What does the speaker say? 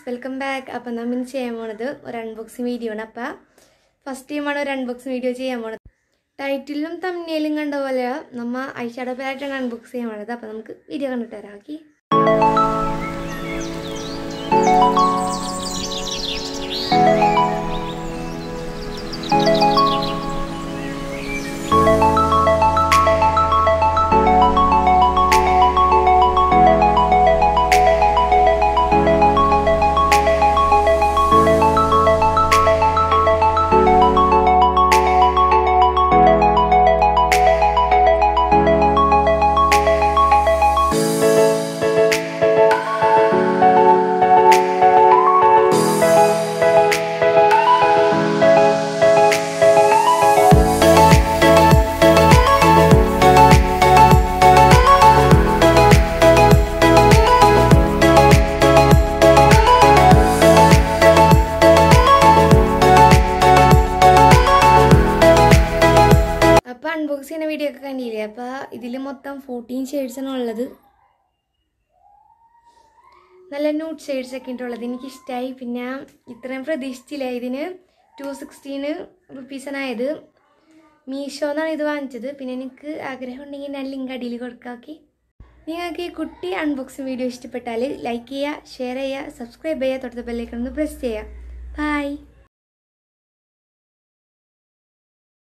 welcome back അപ്പം നമ്മൾ ഇന്ന് ചെയ്യാൻ പോണത് ഒരു അൺബോക്സിങ് വീഡിയോ ആണ് അപ്പം ഫസ്റ്റ് ടൈമാണ് ഒരു അൺബോക്സിങ് വീഡിയോ ചെയ്യാൻ പോണത് ടൈറ്റിലും തമ്മിലും കണ്ട പോലെ നമ്മ ഐഷാഡോ പാറ്റാണ് അൺബോക്സ് ചെയ്യാൻ പോണത് അപ്പം നമുക്ക് വീഡിയോ കണ്ടിട്ട് വരാം ഓക്കെ അപ്പോൾ അൺബോക്സ് ചെയ്യുന്ന വീഡിയോ ഒക്കെ കണ്ടില്ലേ അപ്പോൾ ഇതിൽ മൊത്തം ഫോർട്ടീൻ ഷെയ്ഡ്സാണ് ഉള്ളത് നല്ല ന്യൂട്ട് ഷെയ്ഡ്സ് ഒക്കെ ഉള്ളത് എനിക്ക് ഇഷ്ടമായി പിന്നെ ഇത്രയും പ്രതീക്ഷിച്ചില്ല ഇതിന് ടു സിക്സ്റ്റീന് റുപ്പീസാണായത് മീഷോ എന്നാണ് ഇത് വാങ്ങിച്ചത് പിന്നെ എനിക്ക് ആഗ്രഹം ഉണ്ടെങ്കിൽ ഞാൻ ലിങ്ക് അടിയിൽ കൊടുക്കാക്കി നിങ്ങൾക്ക് ഈ കുട്ടി അൺബോക്സിങ് വീഡിയോ ഇഷ്ടപ്പെട്ടാൽ ലൈക്ക് ചെയ്യുക ഷെയർ ചെയ്യുക സബ്സ്ക്രൈബ് ചെയ്യുക തൊട്ടത്തെ ബെല്ലേക്കൊന്ന് പ്രസ് ചെയ്യുക ബൈ